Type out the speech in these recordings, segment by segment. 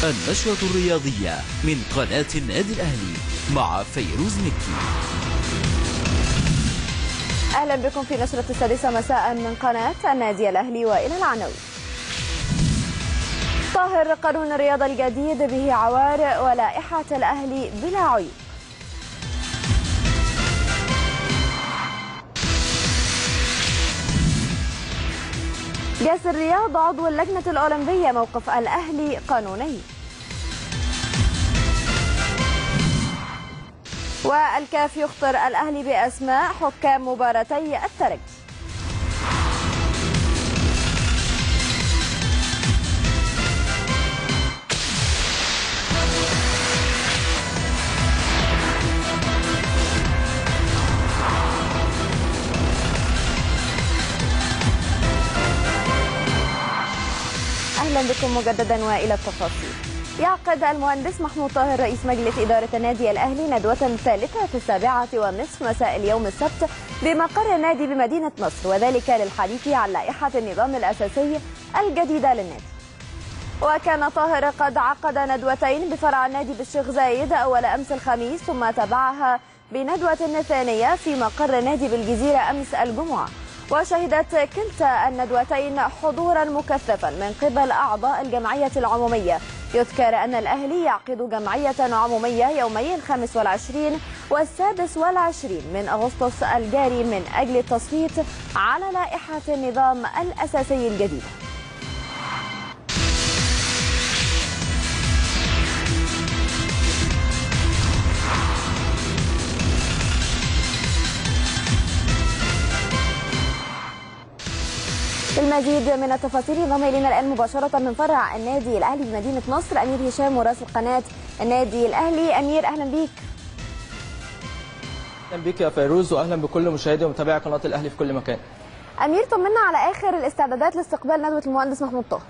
النشرة الرياضية من قناة النادي الأهلي مع فيروز مكي أهلا بكم في نشرة السادسة مساء من قناة النادي الأهلي وإلى العناوين طاهر قانون الرياضة الجديد به عوار ولائحة الأهلي بلا عيوب جاسر رياض عضو اللجنة الأولمبية موقف الأهلي قانوني والكاف يخطر الأهلي بأسماء حكام مباراتي الترجي أهلا بكم مجددا وإلى التفاصيل يعقد المهندس محمود طاهر رئيس مجلس إدارة النادي الأهلي ندوة ثالثة في السابعة والنصف مساء اليوم السبت بمقر النادي بمدينة نصر وذلك للحديث عن لائحة النظام الأساسي الجديدة للنادي وكان طاهر قد عقد ندوتين بفرع النادي بالشيخ زايد أول أمس الخميس ثم تبعها بندوة ثانية في مقر النادي بالجزيرة أمس الجمعة وشهدت كلتا الندوتين حضورا مكثفا من قبل أعضاء الجمعية العمومية يذكر أن الأهلي يعقد جمعية عمومية يومي الخامس والعشرين والسادس والعشرين من أغسطس الجاري من أجل التصويت على لائحة النظام الأساسي الجديدة المزيد من التفاصيل ينضم الينا الان مباشره من فرع النادي الاهلي بمدينه نصر امير هشام مراسل قناه النادي الاهلي امير اهلا بيك اهلا بيك يا فيروز واهلا بكل مشاهدي ومتابعي قناه الاهلي في كل مكان امير طمنا على اخر الاستعدادات لاستقبال ندوه المهندس محمود طاهر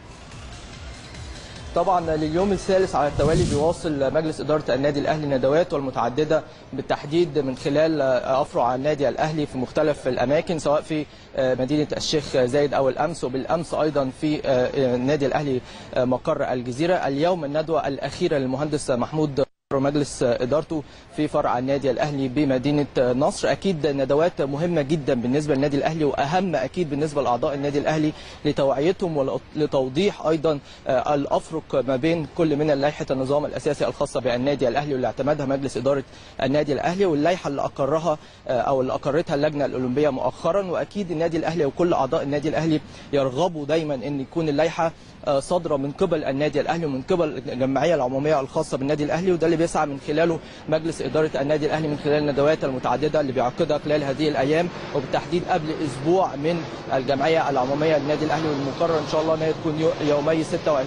طبعا لليوم الثالث على التوالي بيواصل مجلس اداره النادي الاهلي ندواته المتعدده بالتحديد من خلال افرع النادي الاهلي في مختلف الاماكن سواء في مدينه الشيخ زايد او الامس وبالامس ايضا في النادي الاهلي مقر الجزيره اليوم الندوه الاخيره للمهندس محمود مجلس ادارته في فرع النادي الاهلي بمدينه نصر اكيد ندوات مهمه جدا بالنسبه للنادي الاهلي واهم اكيد بالنسبه لاعضاء النادي الاهلي لتوعيتهم ولتوضيح ايضا الافرق ما بين كل من لائحه النظام الاساسي الخاصه بالنادي الاهلي واللي اعتمدها مجلس اداره النادي الاهلي واللائحه اللي اقرها او اللي اقرتها اللجنه الاولمبيه مؤخرا واكيد النادي الاهلي وكل اعضاء النادي الاهلي يرغبوا دايما ان يكون اللائحه صادره من قبل النادي الاهلي ومن قبل الجمعيه العموميه الخاصه بالنادي الاهلي وده اللي بيسعى من خلاله مجلس اداره النادي الاهلي من خلال الندوات المتعدده اللي بيعقدها خلال هذه الايام وبالتحديد قبل اسبوع من الجمعيه العموميه للنادي الاهلي والمقرر ان شاء الله ان هي تكون يومي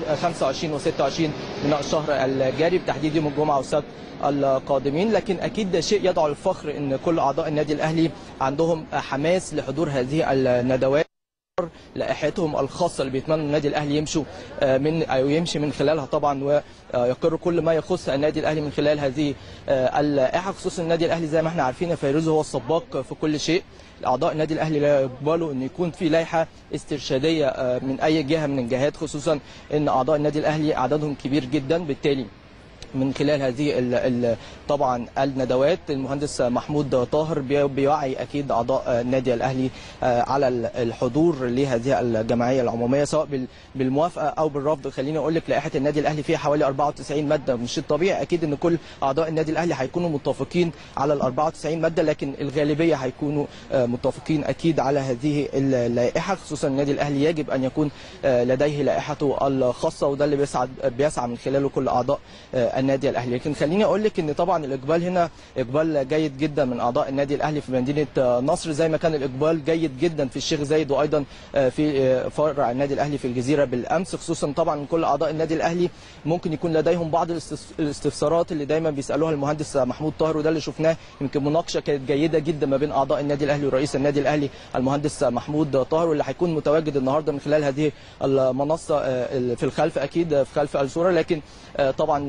25 و26 من الشهر الجاري بالتحديد يوم الجمعه والسبت القادمين لكن اكيد ده شيء يدعو للفخر ان كل اعضاء النادي الاهلي عندهم حماس لحضور هذه الندوات لائحتهم الخاصه اللي بيتمنوا النادي الاهلي يمشوا من او يمشي من خلالها طبعا ويقروا كل ما يخص النادي الاهلي من خلال هذه اللائحه خصوصا النادي الاهلي زي ما احنا عارفين يا فيروز هو السباق في كل شيء اعضاء النادي الاهلي لا يقبلوا ان يكون في لائحه استرشاديه من اي جهه من الجهات خصوصا ان اعضاء النادي الاهلي عددهم كبير جدا بالتالي من خلال هذه ال ال طبعا الندوات المهندس محمود طاهر بيوعي اكيد اعضاء النادي الاهلي على الحضور لهذه الجمعيه العموميه سواء بالموافقه او بالرفض خليني اقول لك لائحه النادي الاهلي فيها حوالي 94 ماده مش الطبيعي اكيد ان كل اعضاء النادي الاهلي هيكونوا متفقين على ال 94 ماده لكن الغالبيه هيكونوا متفقين اكيد على هذه اللائحه خصوصا النادي الاهلي يجب ان يكون لديه لائحته الخاصه وده اللي بيسعى بيسعى من خلاله كل اعضاء النادي الاهلي لكن خليني اقول لك ان طبعا الاقبال هنا اقبال جيد جدا من اعضاء النادي الاهلي في مدينه نصر زي ما كان الاقبال جيد جدا في الشيخ زايد وايضا في فرع النادي الاهلي في الجزيره بالامس خصوصا طبعا من كل اعضاء النادي الاهلي ممكن يكون لديهم بعض الاستفسارات اللي دايما بيسالوها المهندس محمود طاهر وده اللي شفناه يمكن مناقشه كانت جيده جدا ما بين اعضاء النادي الاهلي ورئيس النادي الاهلي المهندس محمود طاهر واللي هيكون متواجد النهارده من خلال هذه المنصه في الخلف اكيد في خلف الصوره لكن طبعا شيء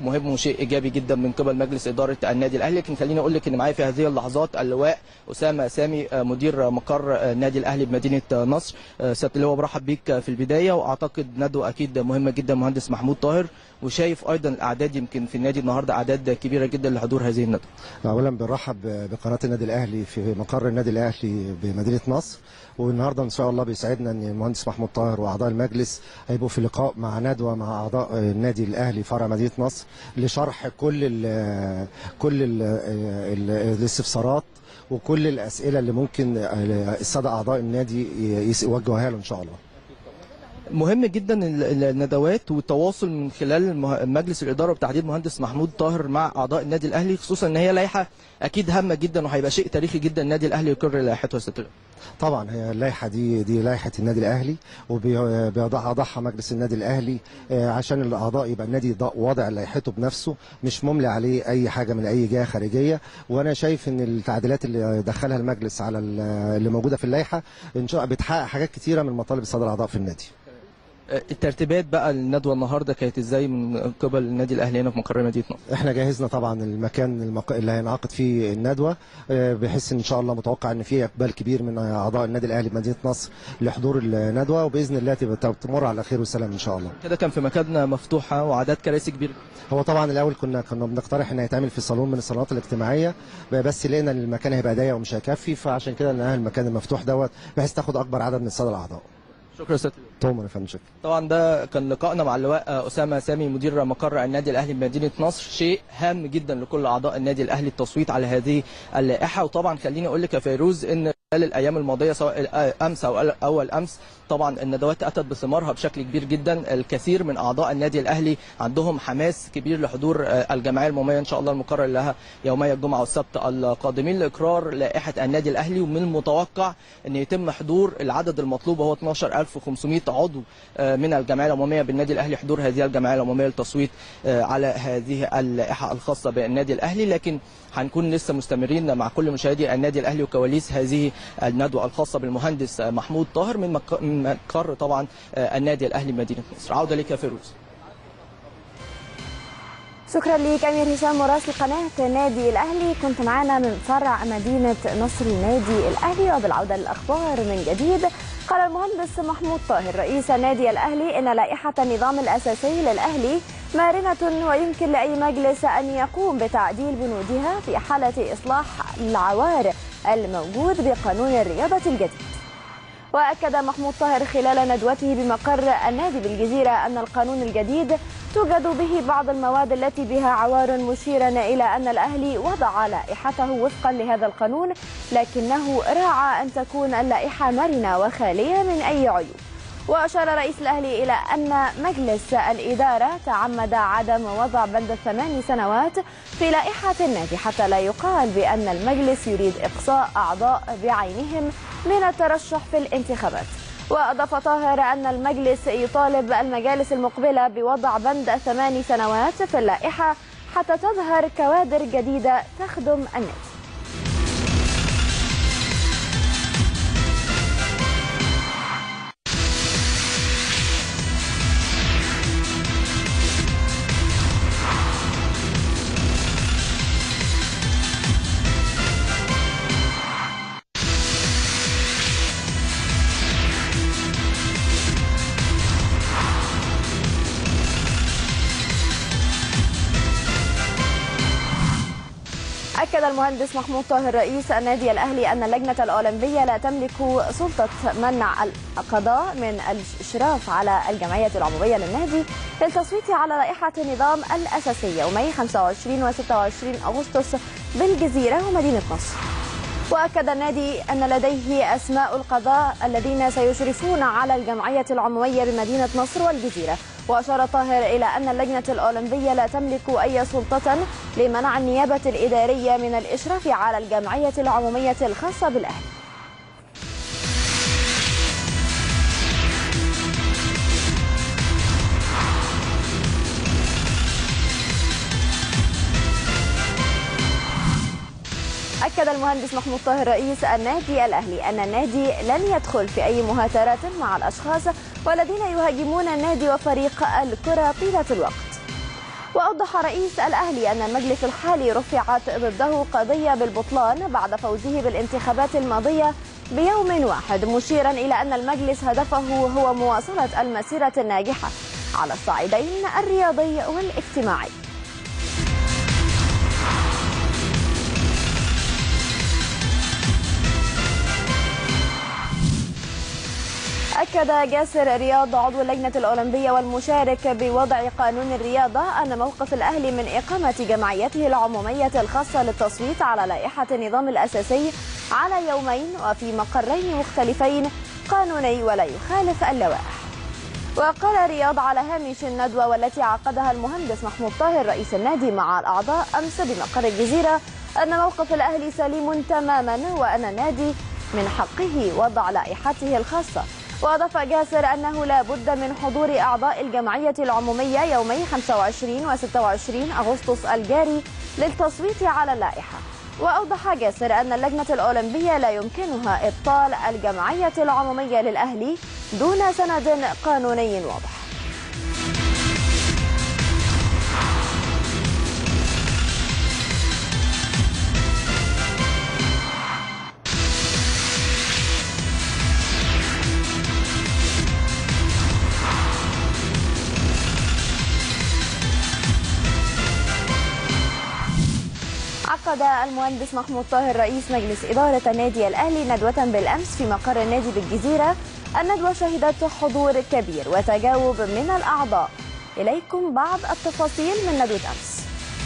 مهم وشيء ايجابي جدا من قبل مجلس اداره النادي الاهلي لكن خليني اقول لك ان معايا في هذه اللحظات اللواء اسامه سامي آه، مدير مقر آه، النادي الاهلي بمدينه آه، نصر آه، سياده اللواء برحب بيك في البدايه واعتقد ندوه اكيد مهمه جدا مهندس محمود طاهر وشايف ايضا الاعداد يمكن في النادي النهارده اعداد كبيره جدا لحضور هذه الندوه اولا بنرحب بقناه النادي الاهلي في مقر النادي الاهلي بمدينه نصر والنهارده ان شاء الله بيسعدنا ان المهندس محمود طاهر واعضاء المجلس هيبقوا في لقاء مع ندوه مع اعضاء النادي الاهلي فرع مدينه نصر لشرح كل ال كل ال ال الاستفسارات وكل الاسئله اللي ممكن الساده اعضاء النادي يس- يوجهوها له ان شاء الله مهم جدا ال- ال- الندوات والتواصل من خلال المه- مجلس الاداره وبتحديد مهندس محمود طاهر مع اعضاء النادي الاهلي خصوصا ان هي لائحه اكيد هامه جدا وهيبقى شيء تاريخي جدا النادي الاهلي يقر لائحته يا ستر طبعا هي اللائحه دي دي لائحه النادي الاهلي وبيضعها ضعها مجلس النادي الاهلي آه، عشان الاعضاء يبقى النادي ض- واضع لائحته بنفسه مش مملي عليه اي حاجه من اي جهه خارجيه وانا شايف ان التعديلات اللي دخلها المجلس على ال- اللي موجوده في اللائحه ان شاء الله بتحقق حاجات كتيره من مطالب الساده الاعضاء في النادي الترتيبات بقى الندوه النهارده كانت ازاي من قبل النادي الاهلي هنا في مقر مدينه نصر احنا جهزنا طبعا المكان المق... اللي هينعقد فيه الندوه آه، بحيث ان شاء الله متوقع ان في اقبال كبير من اعضاء النادي الاهلي بمدينه نصر لحضور الندوه وباذن الله تبقى تمر على خير وسلام ان شاء الله كده كان في مكان مفتوحه وعدد كراسي كبير هو طبعا الاول كنا كنا بنقترح انه يتعمل في صالون من الصالونات الاجتماعيه بس لقينا ان المكان هيبقى ضيق ومش هيكفي فعشان كده لقينا المكان المفتوح دوت بحيث تاخد اكبر عدد من الساده الاعضاء شكرا يا ستر تومر يا فندم شكرا طبعا ده كان لقائنا مع اللواء اسامه سامي مدير مقر النادي الاهلي بمدينه نصر شيء هام جدا لكل اعضاء النادي الاهلي التصويت على هذه اللائحه وطبعا خليني اقول لك يا فيروز ان خلال الايام الماضيه سواء امس او اول امس طبعا الندوات اتت بثمارها بشكل كبير جدا الكثير من اعضاء النادي الاهلي عندهم حماس كبير لحضور الجمعيه الموميه ان شاء الله المقرر لها يومي الجمعه والسبت القادمين لاقرار لائحه النادي الاهلي ومن المتوقع ان يتم حضور العدد المطلوب وهو 12500 عضو من الجمعيه العموميه بالنادي الاهلي حضور هذه الجمعيه العموميه للتصويت على هذه اللائحه الخاصه بالنادي الاهلي لكن هنكون لسه مستمرين مع كل مشاهدي النادي الاهلي وكواليس هذه الندوه الخاصه بالمهندس محمود طاهر من مق- من مقر طبعا النادي الاهلي مدينه نصر عوده لك يا فيروز شكرا ليك امير هشام مراسل قناه النادي الاهلي كنت معنا من فرع مدينه نصر النادي الاهلي وبالعوده للاخبار من جديد قال المهندس محمود طاهر رئيس النادي الاهلي ان لائحه النظام الاساسي للاهلي مرنه ويمكن لاي مجلس ان يقوم بتعديل بنودها في حاله اصلاح العوار الموجود بقانون الرياضه الجديد واكد محمود طاهر خلال ندوته بمقر النادي بالجزيره ان القانون الجديد توجد به بعض المواد التي بها عوار مشيرا الى ان الاهلي وضع لائحته وفقا لهذا القانون لكنه راعى ان تكون اللائحه مرنه وخاليه من اي عيوب واشار رئيس الاهلي الى ان مجلس الاداره تعمد عدم وضع بند ثمان سنوات في لائحه النادي حتى لا يقال بان المجلس يريد اقصاء اعضاء بعينهم من الترشح في الانتخابات وأضاف طاهر أن المجلس يطالب المجالس المقبلة بوضع بند ثمان سنوات في اللائحة حتى تظهر كوادر جديدة تخدم النادي أكد المهندس محمود طاهر رئيس النادي الأهلي أن اللجنة الأولمبية لا تملك سلطة منع القضاء من الإشراف على الجمعية العمومية للنادي للتصويت على لائحة النظام الأساسية يومي 25 و 26 أغسطس بالجزيرة ومدينة نصر وأكد النادي أن لديه أسماء القضاء الذين سيشرفون على الجمعية العمومية بمدينة نصر والجزيرة وأشار طاهر إلى أن اللجنة الأولمبية لا تملك أي سلطة لمنع النيابة الإدارية من الإشراف على الجمعية العمومية الخاصة بالأهلي أكد المهندس محمود طاهر رئيس النادي الأهلي أن النادي لن يدخل في أي مهاترات مع الأشخاص والذين يهاجمون النادي وفريق الكرة طيلة الوقت وأوضح رئيس الأهلي أن المجلس الحالي رفعت ضده قضية بالبطلان بعد فوزه بالانتخابات الماضية بيوم واحد مشيرا إلى أن المجلس هدفه هو مواصلة المسيرة الناجحة على الصعيدين الرياضي والاجتماعي أكد جاسر رياض عضو اللجنة الأولمبية والمشارك بوضع قانون الرياضة أن موقف الأهلي من إقامة جمعيته العمومية الخاصة للتصويت على لائحة النظام الأساسي على يومين وفي مقرين مختلفين قانوني ولا يخالف اللوائح وقال رياض على هامش الندوة والتي عقدها المهندس محمود طاهر رئيس النادي مع الأعضاء أمس بمقر الجزيرة أن موقف الأهلي سليم تماما وأن النادي من حقه وضع لائحته الخاصة وأضاف جاسر أنه لا بد من حضور أعضاء الجمعية العمومية يومي 25 و 26 أغسطس الجاري للتصويت على اللائحة وأوضح جاسر أن اللجنة الأولمبية لا يمكنها إبطال الجمعية العمومية للأهلي دون سند قانوني واضح عقد المهندس محمود طاهر رئيس مجلس إدارة النادي الأهلي ندوة بالأمس في مقر النادي بالجزيرة الندوة شهدت حضور كبير وتجاوب من الأعضاء إليكم بعض التفاصيل من ندوة أمس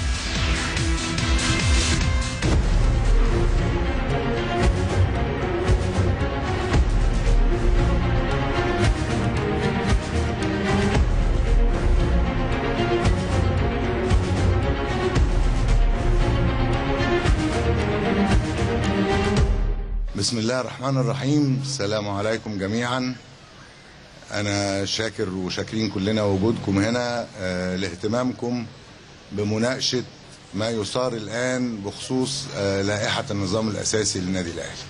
بسم الله الرحمن الرحيم السلام عليكم جميعا انا شاكر وشاكرين كلنا وجودكم هنا آه، لاهتمامكم بمناقشه ما يثار الان بخصوص آه، لائحه النظام الاساسي للنادي الاهلي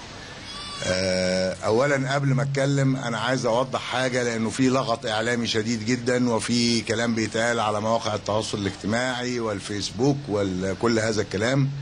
آه، اولا قبل ما اتكلم انا عايز اوضح حاجه لانه في لغط اعلامي شديد جدا وفي كلام بيتقال على مواقع التواصل الاجتماعي والفيسبوك وكل هذا الكلام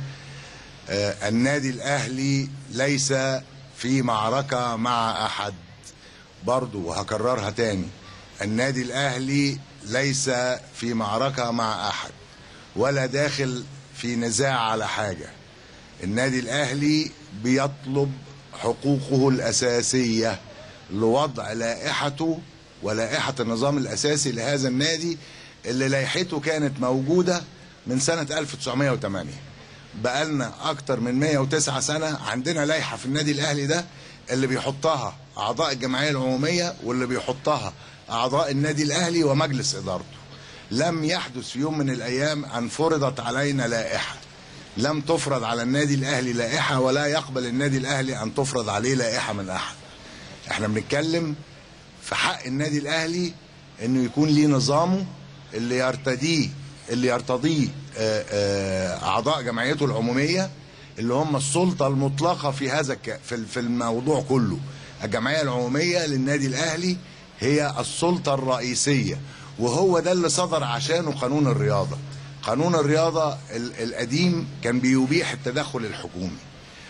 آه، النادي الاهلي ليس في معركه مع احد برضو وهكررها تاني النادي الاهلي ليس في معركه مع احد ولا داخل في نزاع على حاجه النادي الاهلي بيطلب حقوقه الاساسيه لوضع لائحته ولائحه النظام الاساسي لهذا النادي اللي لائحته كانت موجوده من سنه 1908 بقالنا اكتر من 109 سنه عندنا لائحه في النادي الاهلي ده اللي بيحطها اعضاء الجمعيه العموميه واللي بيحطها اعضاء النادي الاهلي ومجلس ادارته لم يحدث في يوم من الايام ان فرضت علينا لائحه لم تفرض على النادي الاهلي لائحه ولا يقبل النادي الاهلي ان تفرض عليه لائحه من احد احنا بنتكلم في حق النادي الاهلي انه يكون ليه نظامه اللي يرتديه اللي يرتضيه آه، آه، اعضاء جمعيته العموميه اللي هم السلطه المطلقه في هذا الك... في في الموضوع كله الجمعيه العموميه للنادي الاهلي هي السلطه الرئيسيه وهو ده اللي صدر عشانه قانون الرياضه قانون الرياضه ال- القديم كان بيبيح التدخل الحكومي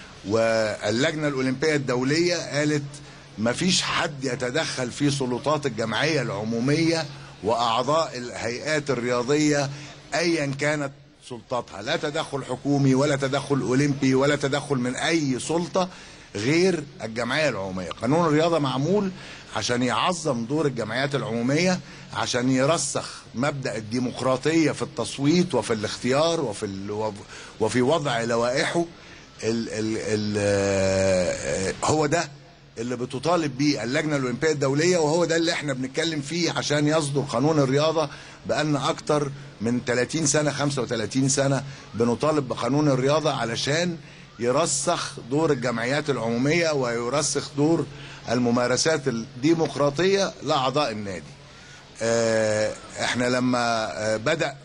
واللجنه الاولمبيه الدوليه قالت مفيش حد يتدخل في سلطات الجمعيه العموميه واعضاء الهيئات الرياضيه ايا كانت سلطاتها لا تدخل حكومي ولا تدخل اولمبي ولا تدخل من اي سلطه غير الجمعيه العموميه قانون الرياضه معمول عشان يعظم دور الجمعيات العموميه عشان يرسخ مبدا الديمقراطيه في التصويت وفي الاختيار وفي ال... وفي وضع لوائحه ال... ال... ال... آه، هو ده اللي بتطالب بيه اللجنه الاولمبيه الدوليه وهو ده اللي احنا بنتكلم فيه عشان يصدر قانون الرياضه بقالنا اكتر من 30 سنه 35 سنه بنطالب بقانون الرياضه علشان يرسخ دور الجمعيات العموميه ويرسخ دور الممارسات الديمقراطيه لاعضاء النادي. آه، احنا لما آه، بدا آه،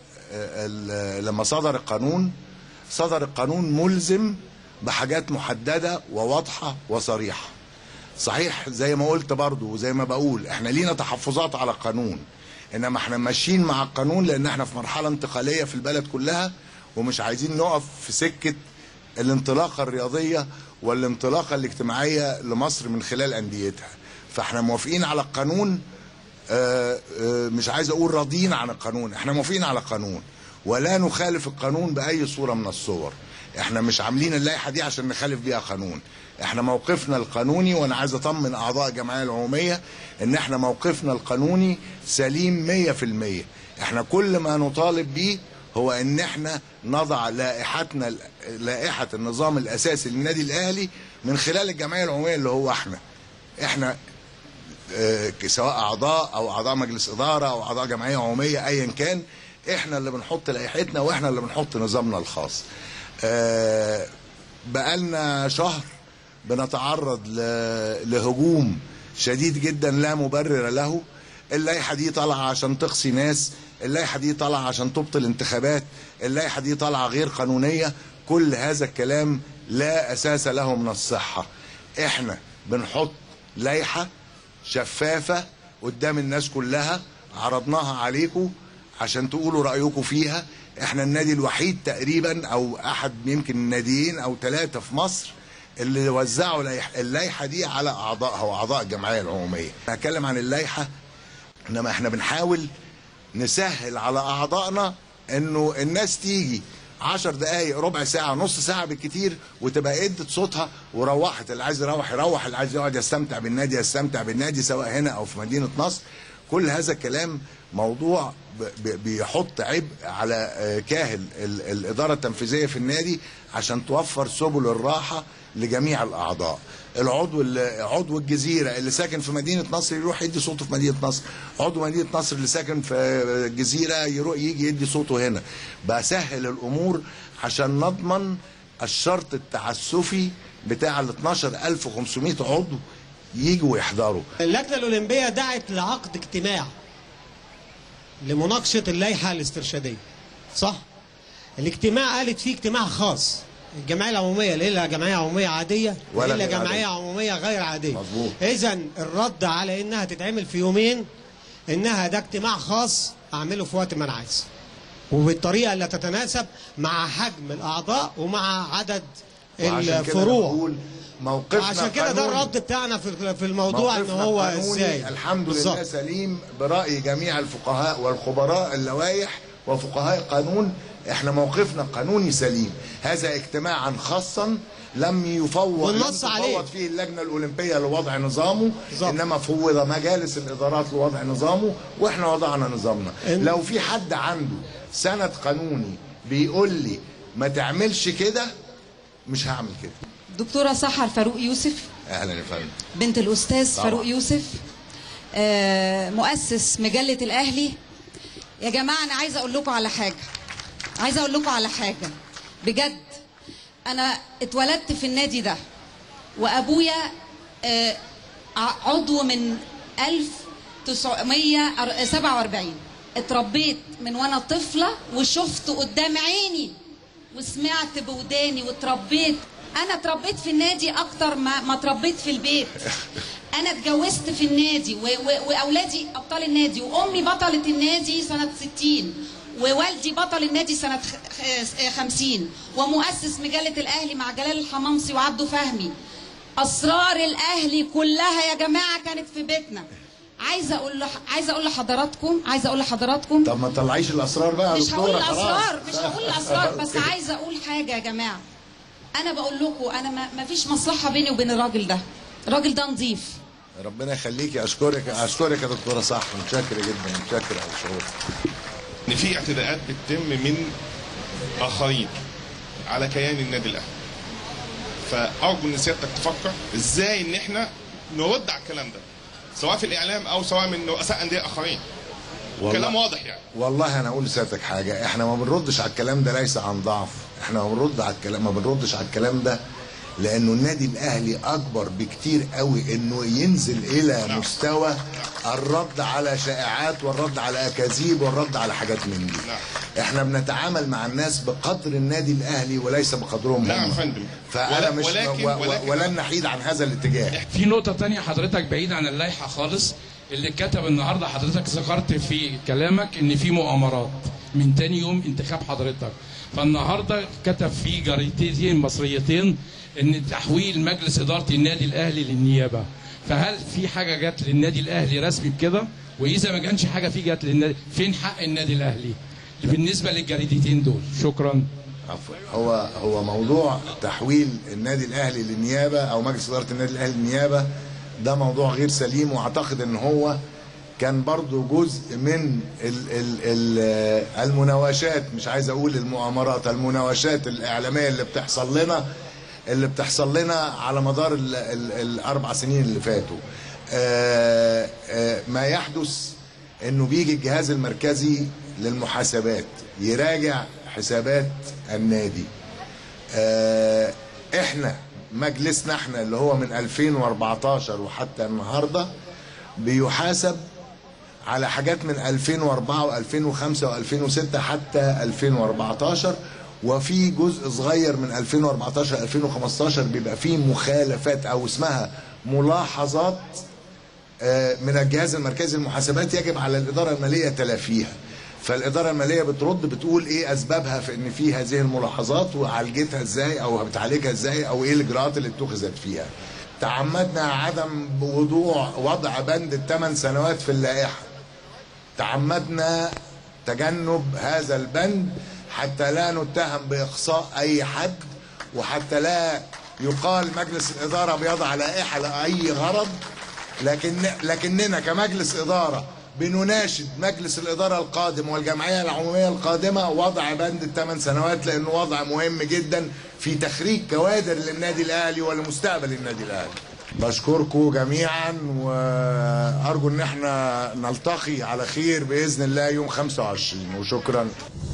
ال- لما صدر القانون صدر القانون ملزم بحاجات محدده وواضحه وصريحه. صحيح زي ما قلت برضو وزي ما بقول احنا لينا تحفظات على القانون انما احنا ماشيين مع القانون لان احنا في مرحله انتقاليه في البلد كلها ومش عايزين نقف في سكه الانطلاقه الرياضيه والانطلاقه الاجتماعيه لمصر من خلال انديتها فاحنا موافقين على القانون آه، آه، مش عايز اقول راضيين عن القانون احنا موافقين على القانون ولا نخالف القانون باي صوره من الصور احنا مش عاملين اللائحه دي عشان نخالف بيها قانون احنا موقفنا القانوني وانا عايز اطمن اعضاء الجمعيه العموميه ان احنا موقفنا القانوني سليم 100% احنا كل ما نطالب بيه هو ان احنا نضع لائحتنا لائحه النظام الاساسي للنادي الاهلي من خلال الجمعيه العموميه اللي هو احنا احنا آه، سواء اعضاء او اعضاء مجلس اداره او اعضاء جمعيه عموميه ايا كان احنا اللي بنحط لائحتنا واحنا اللي بنحط نظامنا الخاص آه، بقالنا شهر بنتعرض ل- لهجوم شديد جدا لا مبرر له اللائحه دي طالعه عشان تقصي ناس اللائحه دي طالعه عشان تبطل انتخابات اللائحه دي طالعه غير قانونيه كل هذا الكلام لا اساس له من الصحه احنا بنحط لائحه شفافه قدام الناس كلها عرضناها عليكم عشان تقولوا رايكم فيها احنا النادي الوحيد تقريبا او احد يمكن الناديين او ثلاثه في مصر اللي وزعوا لائح- اللائحه دي على اعضائها واعضاء الجمعيه العموميه هتكلم عن اللائحه انما احنا بنحاول نسهل على اعضائنا انه الناس تيجي عشر دقايق ربع ساعة نص ساعة بالكتير وتبقى ادت صوتها وروحت اللي عايز يروح يروح اللي عايز يقعد يستمتع بالنادي يستمتع بالنادي سواء هنا او في مدينة نصر كل هذا الكلام موضوع ب- ب- بيحط عبء على آه، كاهل ال- الإدارة التنفيذية في النادي عشان توفر سبل الراحة لجميع الأعضاء العضو ال- عضو الجزيرة اللي ساكن في مدينة نصر يروح يدي صوته في مدينة نصر عضو مدينة نصر اللي ساكن في الجزيرة يروح يجي يدي صوته هنا بسهل الأمور عشان نضمن الشرط التعسفي بتاع ال 12500 عضو يجوا ويحضروا اللجنة الأولمبية دعت لعقد اجتماع لمناقشة اللائحة الاسترشادية صح؟ الاجتماع قالت فيه اجتماع خاص الجمعية العمومية لا إلا جمعية عمومية عادية ولا إلا غير جمعية عادية. عمومية غير عادية مظبوط. إذا الرد على إنها تتعمل في يومين إنها ده اجتماع خاص أعمله في وقت ما أنا عايز وبالطريقة اللي تتناسب مع حجم الأعضاء ومع عدد وعشان كده الفروع بقول موقفنا عشان كده ده قانوني. الرد بتاعنا في في الموضوع ان موقفنا هو قانوني ازاي الحمد بالظبط. لله سليم برأي جميع الفقهاء والخبراء اللوائح وفقهاء القانون احنا موقفنا قانوني سليم هذا اجتماعا خاصا لم يفوض والنص لم عليه. تفوض فيه اللجنة الأولمبية لوضع نظامه بالظبط. إنما فوض مجالس الإدارات لوضع نظامه وإحنا وضعنا نظامنا إن- لو في حد عنده سند قانوني بيقول لي ما تعملش كده مش هعمل كده دكتورة سحر فاروق يوسف أهلا يا فندم بنت الأستاذ طبعا. فاروق يوسف آه، مؤسس مجلة الأهلي يا جماعة أنا عايزة أقول لكم على حاجة عايزة أقول لكم على حاجة بجد أنا اتولدت في النادي ده وأبويا آه، ع- عضو من 1947 اتربيت من وانا طفلة وشفت قدام عيني وسمعت بوداني واتربيت انا اتربيت في النادي اكتر ما ما اتربيت في البيت انا اتجوزت في النادي و و واولادي ابطال النادي وامي بطلة النادي سنة 60 ووالدي بطل النادي سنة خ- خ- 50 ومؤسس مجلة الاهلي مع جلال الحمامصي وعبده فهمي اسرار الاهلي كلها يا جماعة كانت في بيتنا عايزه اقول له عايزه اقول لحضراتكم عايزه اقول لحضراتكم طب ما تطلعيش الاسرار بقى يا مش هقول دكتورة، خلاص. الاسرار مش هقول الاسرار بس عايزه اقول حاجه يا جماعه انا بقول لكم انا ما ما فيش مصلحه بيني وبين الراجل ده الراجل ده نظيف ربنا يخليكي اشكرك اشكرك يا دكتوره صح متشكر جدا متشكر على الشعور ان في اعتداءات بتتم من اخرين على كيان النادي الاهلي فارجو ان سيادتك تفكر ازاي ان احنا نرد على الكلام ده سواء في الاعلام او سواء من رؤساء انديه اخرين كلام واضح يعني والله انا اقول لسيادتك حاجه احنا ما بنردش على الكلام ده ليس عن ضعف احنا ما بنرد على الكلام ما بنردش على الكلام ده لانه النادي الاهلي اكبر بكتير قوي انه ينزل الى مستوى الرد على شائعات والرد على اكاذيب والرد على حاجات من دي نعم. احنا بنتعامل مع الناس بقدر النادي الاهلي وليس بقدرهم نعم هم. يا فندم. فانا ولا- مش ولكن- و- و- ولكن- ولن نحيد عن هذا الاتجاه في نقطة تانية حضرتك بعيد عن اللائحة خالص اللي كتب النهارده حضرتك ذكرت في كلامك ان في مؤامرات من تاني يوم انتخاب حضرتك فالنهارده كتب في جريدتين مصريتين ان تحويل مجلس اداره النادي الاهلي للنيابه فهل في حاجه جت للنادي الاهلي رسمي بكده واذا ما كانش حاجه في جت للنادي فين حق النادي الاهلي بالنسبه للجريدتين دول شكرا عفوا هو هو موضوع تحويل النادي الاهلي للنيابه او مجلس اداره النادي الاهلي للنيابه ده موضوع غير سليم واعتقد ان هو كان برضو جزء من ال ال ال المناوشات مش عايز اقول المؤامرات المناوشات الاعلاميه اللي بتحصل لنا اللي بتحصل لنا على مدار ال ال الاربع سنين اللي فاتوا آه، آه، ما يحدث انه بيجي الجهاز المركزي للمحاسبات يراجع حسابات النادي آه، احنا مجلسنا احنا اللي هو من 2014 وحتى النهارده بيحاسب على حاجات من 2004 و2005 و2006 حتى 2014 وفي جزء صغير من 2014 2015 بيبقى فيه مخالفات او اسمها ملاحظات آه، من الجهاز المركزي للمحاسبات يجب على الاداره الماليه تلافيها فالاداره الماليه بترد بتقول ايه اسبابها في ان في هذه الملاحظات وعالجتها ازاي او بتعالجها ازاي او ايه الاجراءات اللي اتخذت فيها تعمدنا عدم وضوع وضع بند الثمان سنوات في اللائحه تعمدنا تجنب هذا البند حتى لا نتهم باقصاء اي حد وحتى لا يقال مجلس الاداره بيضع لائحه لاي غرض لكن لكننا كمجلس اداره بنناشد مجلس الاداره القادم والجمعيه العموميه القادمه وضع بند الثمان سنوات لانه وضع مهم جدا في تخريج كوادر للنادي الاهلي ولمستقبل النادي الاهلي. بشكركم جميعا وارجو ان احنا نلتقي على خير باذن الله يوم 25 وشكرا.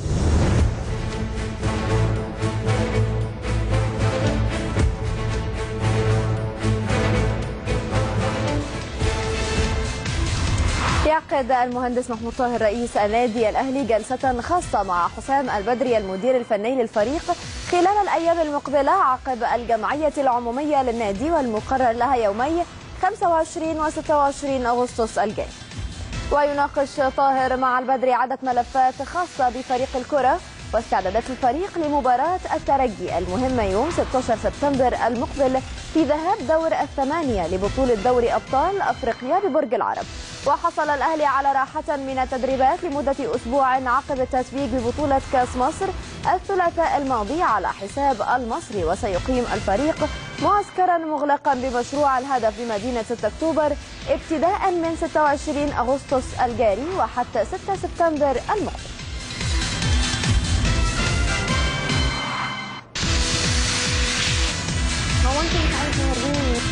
يعقد المهندس محمود طاهر رئيس النادي الأهلي جلسة خاصة مع حسام البدري المدير الفني للفريق خلال الأيام المقبلة عقب الجمعية العمومية للنادي والمقرر لها يومي 25 و 26 أغسطس الجاي ويناقش طاهر مع البدري عدة ملفات خاصة بفريق الكرة واستعدادات الفريق لمباراة الترجي المهمة يوم 16 سبتمبر المقبل في ذهاب دور الثمانية لبطولة دوري أبطال أفريقيا ببرج العرب وحصل الأهلي على راحة من التدريبات لمدة أسبوع عقب التتويج ببطولة كأس مصر الثلاثاء الماضي على حساب المصري وسيقيم الفريق معسكرا مغلقا بمشروع الهدف بمدينة 6 أكتوبر ابتداء من 26 أغسطس الجاري وحتى 6 سبتمبر المقبل هو انتوا مش عايزين توروني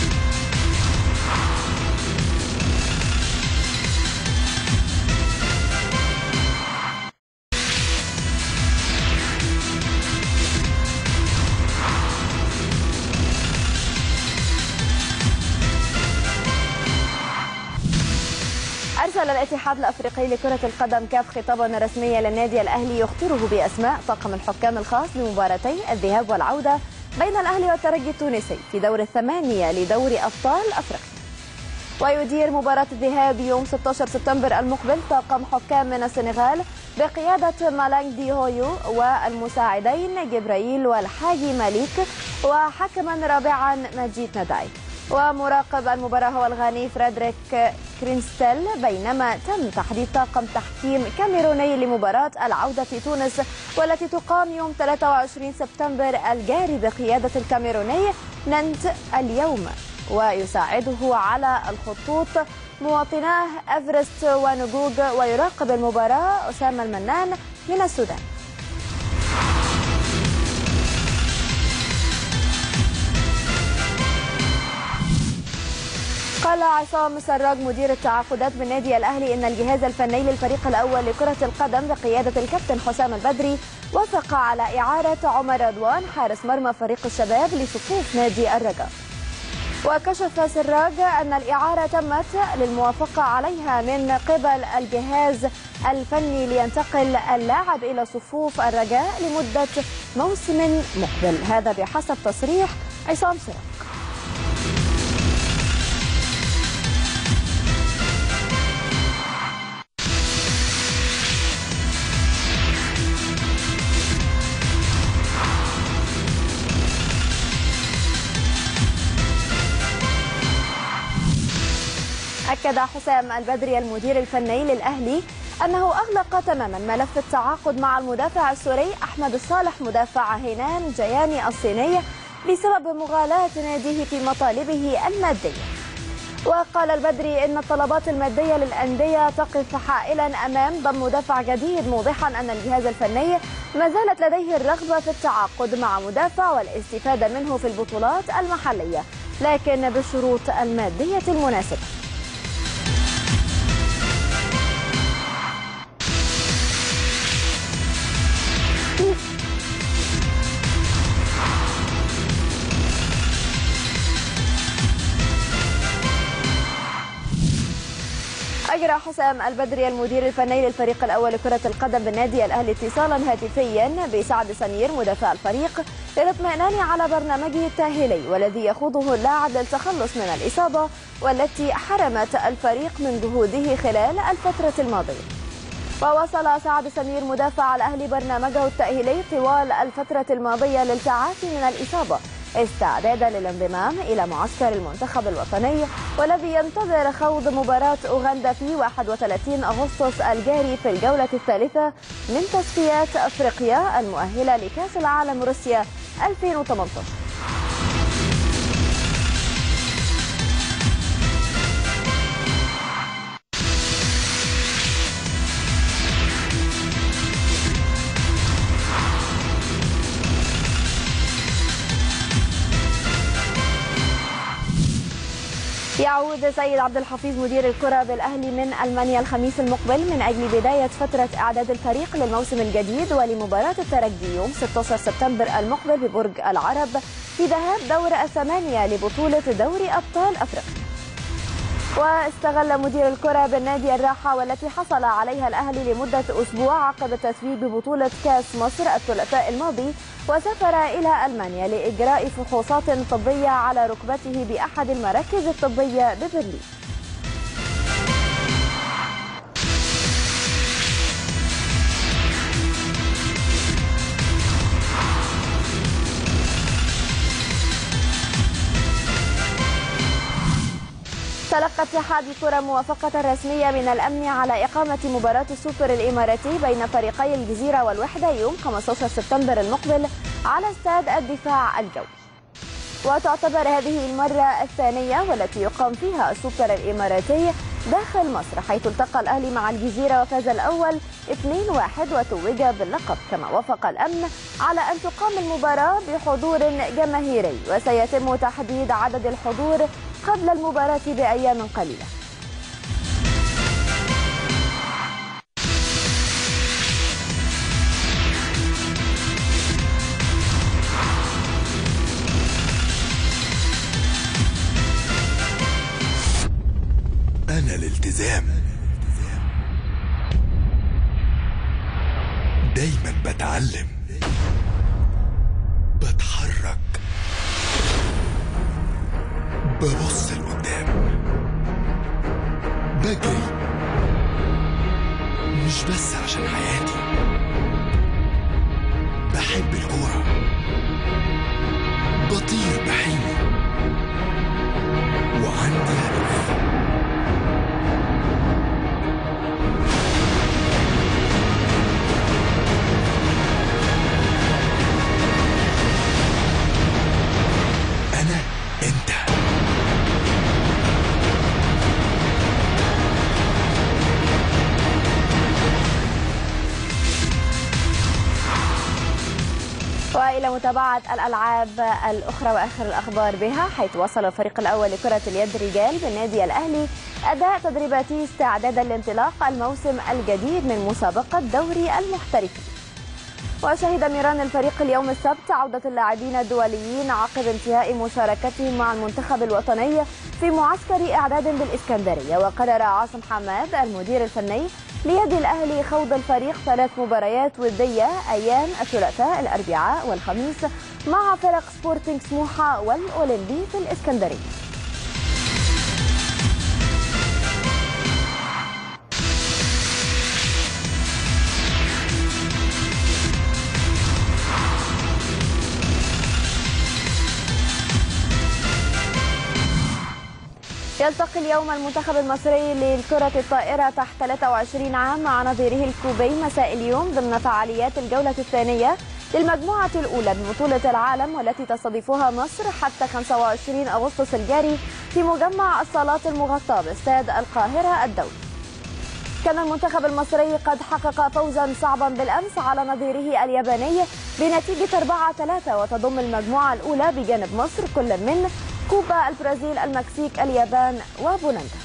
أرسل الاتحاد الأفريقي لكرة القدم كاف خطابا رسميا للنادي الأهلي يخطره بأسماء طاقم الحكام الخاص لمباراتي الذهاب والعودة بين الأهلي والترجي التونسي في دور الثمانية لدوري أبطال أفريقيا ويدير مباراة الذهاب يوم 16 سبتمبر المقبل طاقم حكام من السنغال بقيادة مالانج دي هويو والمساعدين جبرائيل والحاجي ماليك وحكما رابعا مجيد نداي ومراقب المباراة هو الغاني فريدريك كرينستيل بينما تم تحديد طاقم تحكيم كاميروني لمباراة العودة في تونس والتي تقام يوم 23 سبتمبر الجاري بقيادة الكاميروني ننت اليوم ويساعده على الخطوط مواطناه افرست ونجوج ويراقب المباراة أسامة المنان من السودان قال عصام سراج مدير التعاقدات بالنادي الاهلي ان الجهاز الفني للفريق الاول لكره القدم بقياده الكابتن حسام البدري وافق على اعاره عمر رضوان حارس مرمى فريق الشباب لصفوف نادي الرجاء. وكشف سراج ان الاعاره تمت للموافقه عليها من قبل الجهاز الفني لينتقل اللاعب الى صفوف الرجاء لمده موسم مقبل هذا بحسب تصريح عصام سراج. أكد حسام البدري المدير الفني للأهلي أنه أغلق تماما ملف التعاقد مع المدافع السوري أحمد الصالح مدافع هينان جياني الصيني بسبب مغالاة ناديه في مطالبه المادية وقال البدري ان الطلبات الماديه للانديه تقف حائلا امام ضم مدافع جديد موضحا ان الجهاز الفني ما زالت لديه الرغبه في التعاقد مع مدافع والاستفاده منه في البطولات المحليه لكن بالشروط الماديه المناسبه أجرى حسام البدري المدير الفني للفريق الأول لكرة القدم بالنادي الأهلي اتصالا هاتفيا بسعد سمير مدافع الفريق للاطمئنان على برنامجه التأهيلي والذي يخوضه اللاعب للتخلص من الإصابة والتي حرمت الفريق من جهوده خلال الفترة الماضية. ووصل سعد سمير مدافع الأهلي برنامجه التأهيلي طوال الفترة الماضية للتعافي من الإصابة استعدادا للانضمام إلى معسكر المنتخب الوطني والذي ينتظر خوض مباراة أوغندا في 31 أغسطس الجاري في الجولة الثالثة من تصفيات أفريقيا المؤهلة لكأس العالم روسيا 2018 يعود سيد عبد الحفيظ مدير الكرة بالأهلي من ألمانيا الخميس المقبل من أجل بداية فترة إعداد الفريق للموسم الجديد ولمباراة الترجي يوم 16 سبتمبر المقبل ببرج العرب في ذهاب دور الثمانية لبطولة دوري أبطال أفريقيا واستغل مدير الكرة بالنادي الراحة والتي حصل عليها الأهلي لمدة أسبوع عقب التتويج ببطولة كأس مصر الثلاثاء الماضي وسافر إلى ألمانيا لإجراء فحوصات طبية على ركبته بأحد المراكز الطبية ببرلين تلقى اتحاد الكرة موافقة رسمية من الأمن على إقامة مباراة السوبر الإماراتي بين فريقي الجزيرة والوحدة يوم 15 سبتمبر المقبل على استاد الدفاع الجوي وتعتبر هذه المرة الثانية والتي يقام فيها السوبر الإماراتي داخل مصر حيث التقى الأهلي مع الجزيرة وفاز الأول 2-1 وتوج باللقب كما وافق الأمن على أن تقام المباراة بحضور جماهيري وسيتم تحديد عدد الحضور قبل المباراة بأيام قليلة أنا الالتزام دايما بتعلم بتحرك ببص لقدام بجري مش بس عشان حياتي بحب الكورة بطير بحلمي وعندي هدف أنا أنت والى متابعه الالعاب الاخرى واخر الاخبار بها حيث وصل الفريق الاول لكره اليد رجال بالنادي الاهلي اداء تدريباتي استعدادا لانطلاق الموسم الجديد من مسابقه دوري المحترفين وشهد ميران الفريق اليوم السبت عودة اللاعبين الدوليين عقب انتهاء مشاركتهم مع المنتخب الوطني في معسكر إعداد بالإسكندرية وقرر عاصم حماد المدير الفني ليد الأهلي خوض الفريق ثلاث مباريات ودية أيام الثلاثاء الأربعاء والخميس مع فرق سبورتنج سموحة والأولمبي في الإسكندرية يلتقي اليوم المنتخب المصري للكرة الطائرة تحت 23 عام مع نظيره الكوبي مساء اليوم ضمن فعاليات الجولة الثانية للمجموعة الأولى ببطولة العالم والتي تستضيفها مصر حتى 25 أغسطس الجاري في مجمع الصالات المغطاة باستاد القاهرة الدولي كان المنتخب المصري قد حقق فوزا صعبا بالامس على نظيره الياباني بنتيجه 4-3 وتضم المجموعه الاولى بجانب مصر كل من كوبا البرازيل المكسيك اليابان وبولندا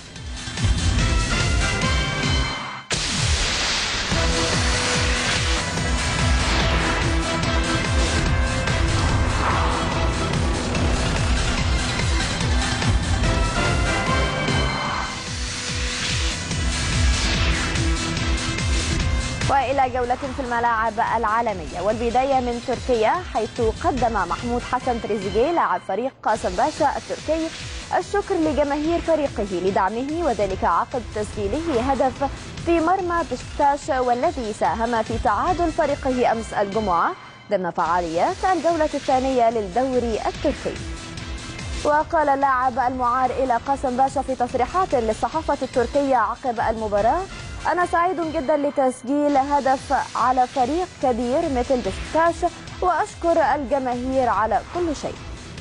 والى جوله في الملاعب العالميه والبدايه من تركيا حيث قدم محمود حسن تريزيجيه لاعب فريق قاسم باشا التركي الشكر لجماهير فريقه لدعمه وذلك عقب تسجيله هدف في مرمى بشكتاش والذي ساهم في تعادل فريقه امس الجمعه ضمن فعاليات الجوله الثانيه للدوري التركي وقال اللاعب المعار إلى قاسم باشا في تصريحات للصحافة التركية عقب المباراة أنا سعيد جدا لتسجيل هدف على فريق كبير مثل بشكتاش وأشكر الجماهير على كل شيء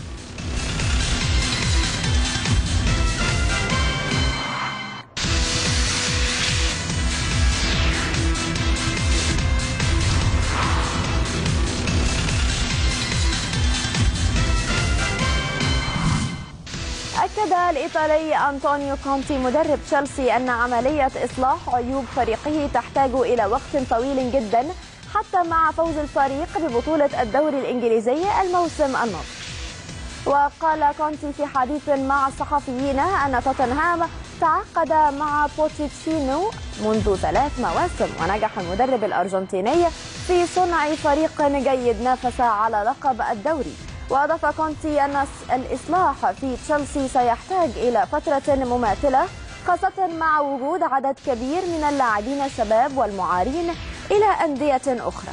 أكد الإيطالي أنطونيو كونتي مدرب تشيلسي أن عملية إصلاح عيوب فريقه تحتاج إلى وقت طويل جدا حتى مع فوز الفريق ببطولة الدوري الإنجليزي الموسم الماضي وقال كونتي في حديث مع الصحفيين أن توتنهام تعاقد مع بوتشيتشينو منذ ثلاث مواسم ونجح المدرب الأرجنتيني في صنع فريق جيد نافس على لقب الدوري وأضاف كونتي أن الإصلاح في تشيلسي سيحتاج إلى فترة مماثلة خاصة مع وجود عدد كبير من اللاعبين الشباب والمعارين إلى أندية أخرى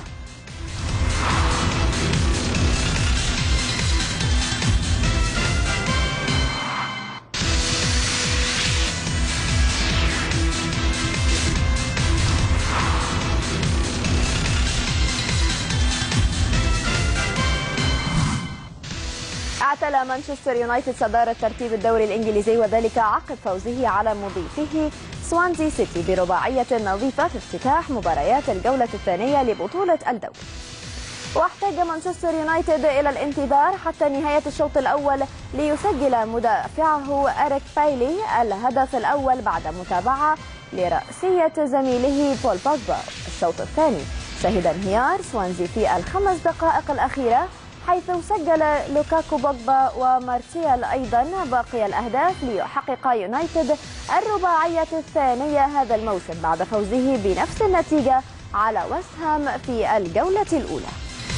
اعتلى مانشستر يونايتد صدارة ترتيب الدوري الإنجليزي وذلك عقب فوزه على مضيفه سوانزي سيتي برباعية نظيفة في افتتاح مباريات الجولة الثانية لبطولة الدوري واحتاج مانشستر يونايتد إلى الانتظار حتى نهاية الشوط الأول ليسجل مدافعه أريك بايلي الهدف الأول بعد متابعة لرأسية زميله بول بوجبا الشوط الثاني شهد انهيار سوانزي في الخمس دقائق الأخيرة حيث سجل لوكاكو بوجبا ومارتيال أيضا باقي الأهداف ليحقق يونايتد الرباعية الثانية هذا الموسم بعد فوزه بنفس النتيجة على وسهام في الجولة الأولى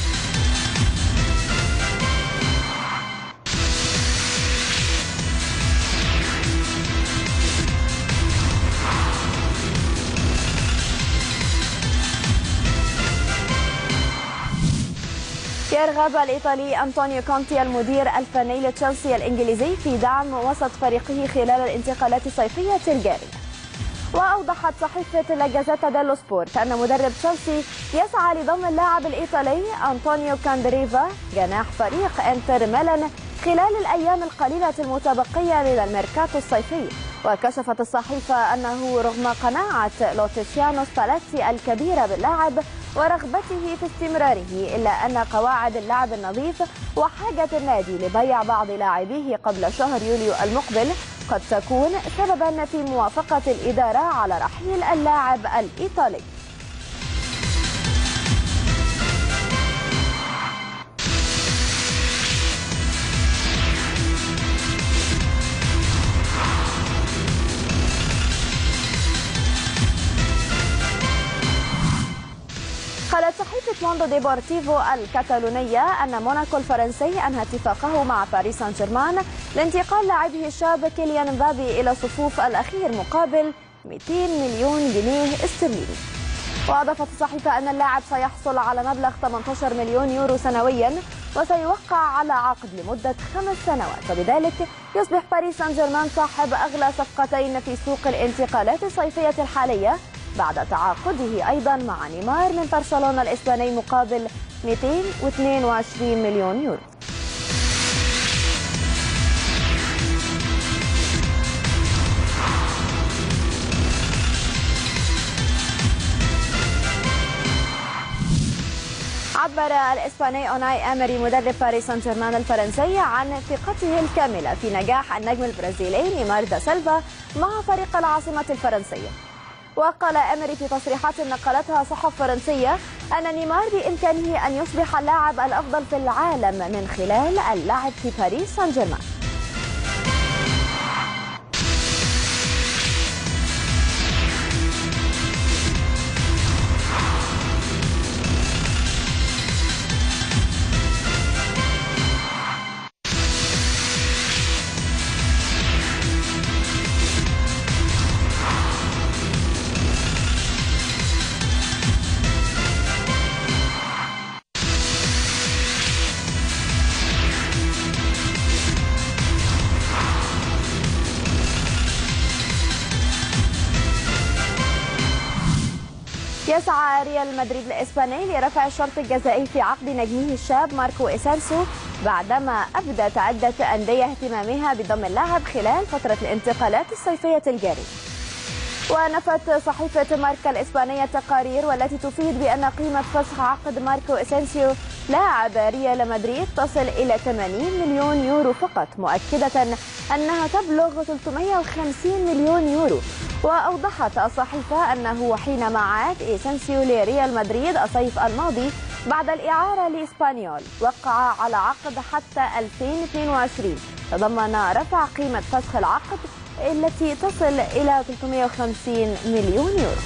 يرغب الإيطالي أنطونيو كونتي المدير الفني لتشيلسي الإنجليزي في دعم وسط فريقه خلال الانتقالات الصيفية الجارية وأوضحت صحيفة لا جازيتا ديلو سبورت أن مدرب تشيلسي يسعى لضم اللاعب الإيطالي أنطونيو كاندريفا جناح فريق إنتر ميلان خلال الأيام القليلة المتبقية للميركاتو الصيفي وكشفت الصحيفة أنه رغم قناعة لوتيسيانو سبالاتي الكبيرة باللاعب ورغبته في استمراره إلا أن قواعد اللعب النظيف وحاجة النادي لبيع بعض لاعبيه قبل شهر يوليو المقبل قد تكون سببا في موافقة الإدارة على رحيل اللاعب الإيطالي قالت صحيفة موندو ديبورتيفو الكتالونية أن موناكو الفرنسي أنهى اتفاقه مع باريس سان جيرمان لانتقال لاعبه الشاب كيليان مبابي إلى صفوف الأخير مقابل 200 مليون جنيه استرليني وأضافت الصحيفة أن اللاعب سيحصل على مبلغ 18 مليون يورو سنويا وسيوقع على عقد لمدة خمس سنوات وبذلك يصبح باريس سان جيرمان صاحب أغلى صفقتين في سوق الانتقالات الصيفية الحالية بعد تعاقده أيضا مع نيمار من برشلونة الإسباني مقابل 222 مليون يورو عبر الإسباني أوناي أمري مدرب باريس سان جيرمان الفرنسي عن ثقته الكاملة في نجاح النجم البرازيلي نيمار دا سيلفا مع فريق العاصمة الفرنسية وقال أمري في تصريحات نقلتها صحف فرنسية أن نيمار بإمكانه أن يصبح اللاعب الأفضل في العالم من خلال اللعب في باريس سان جيرمان يسعى ريال مدريد الإسباني لرفع الشرط الجزائي في عقد نجمه الشاب ماركو إسانسو بعدما أبدت عدة أندية اهتمامها بضم اللاعب خلال فترة الانتقالات الصيفية الجارية ونفت صحيفة ماركا الإسبانية تقارير والتي تفيد بأن قيمة فسخ عقد ماركو إسانسيو لاعب ريال مدريد تصل إلى 80 مليون يورو فقط مؤكدة أنها تبلغ 350 مليون يورو وأوضحت الصحيفة أنه حينما عاد إيسانسيو لريال مدريد الصيف الماضي بعد الإعارة لإسبانيول وقع على عقد حتى 2022 تضمن رفع قيمة فسخ العقد التي تصل إلى 350 مليون يورو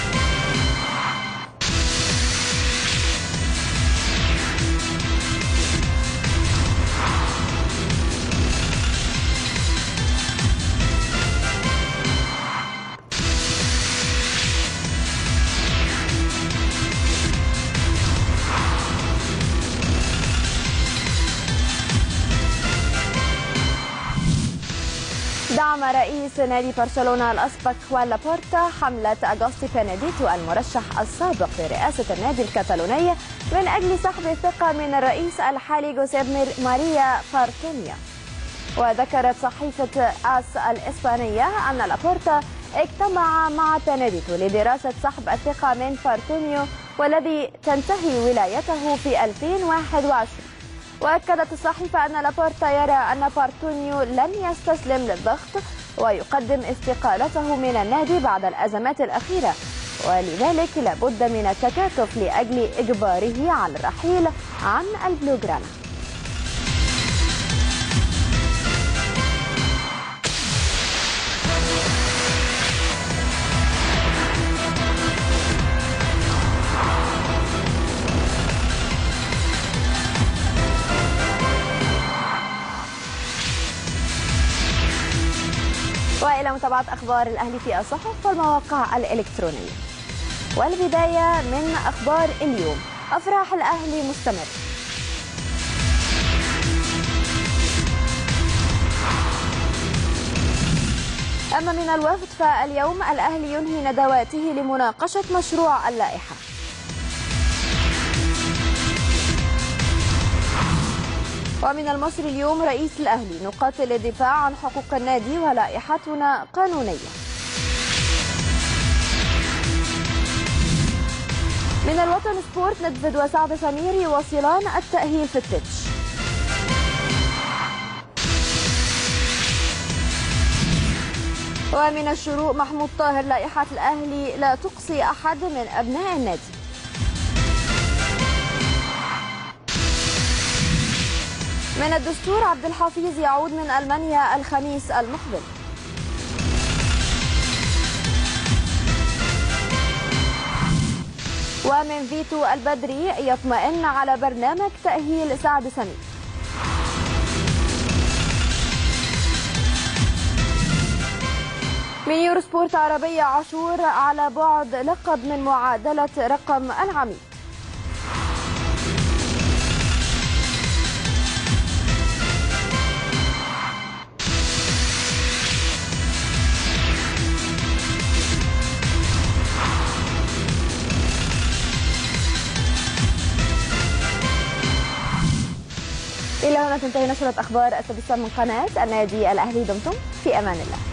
دعم رئيس نادي برشلونة الأسبق خوان لابورتا حملة أغوستي بينيديتو المرشح السابق لرئاسة النادي الكتالوني من أجل سحب الثقة من الرئيس الحالي جوزيف ماريا بارتونيا وذكرت صحيفة آس الإسبانية أن لابورتا اجتمع مع بينيديتو لدراسة سحب الثقة من بارتونيو والذي تنتهي ولايته في 2021 وأكدت الصحيفة أن لابورتا يرى أن بارتونيو لن يستسلم للضغط ويقدم استقالته من النادي بعد الأزمات الأخيرة ولذلك لابد من التكاتف لأجل إجباره على الرحيل عن البلوغرانا وإلى متابعة أخبار الأهلي في الصحف والمواقع الإلكترونية والبداية من أخبار اليوم أفراح الأهلي مستمر أما من الوفد فاليوم الأهلي ينهي ندواته لمناقشة مشروع اللائحة ومن المصري اليوم رئيس الأهلي نقاتل للدفاع عن حقوق النادي ولائحتنا قانونية من الوطن سبورت ندفد وسعد سمير يواصلان التأهيل في التتش ومن الشروق محمود طاهر لائحة الأهلي لا تقصي أحد من أبناء النادي من الدستور عبد الحفيظ يعود من ألمانيا الخميس المقبل ومن فيتو البدري يطمئن على برنامج تأهيل سعد سمير من يورو سبورت عربية عاشور على بعد لقب من معادلة رقم العميد إلى هنا تنتهي نشرة أخبار السادسة من قناة النادي الأهلي دمتم في أمان الله